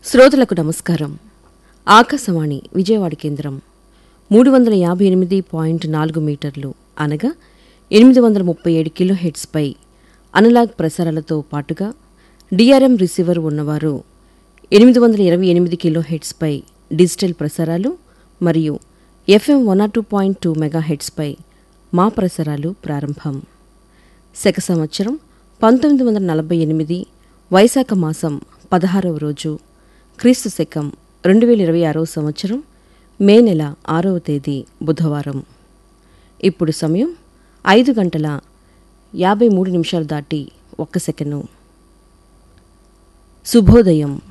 శ్రోతలకు నమస్కారం ఆకాశవాణి విజయవాడ కేంద్రం మూడు వందల యాభై ఎనిమిది పాయింట్ నాలుగు మీటర్లు అనగా ఎనిమిది వందల ముప్పై ఏడు కిలో హెడ్స్పై అనలాగ్ ప్రసారాలతో పాటుగా డిఆర్ఎం రిసీవర్ ఉన్నవారు ఎనిమిది వందల ఇరవై ఎనిమిది కిలో హెడ్స్పై డిజిటల్ ప్రసారాలు మరియు FM one R two point two mega హెడ్స్పై మా ప్రసారాలు ప్రారంభం శక సంవత్సరం పంతొమ్మిది వందల నలభై ఎనిమిది వైశాఖ మాసం పదహారవ రోజు క్రీస్తు శకం రెండు వేల ఇరవై ఆరవ సంవత్సరం మే నెల ఆరవ తేదీ బుధవారం ఇప్పుడు సమయం ఐదు గంటల యాభై మూడు నిమిషాలు దాటి ఒక్క సెకను శుభోదయం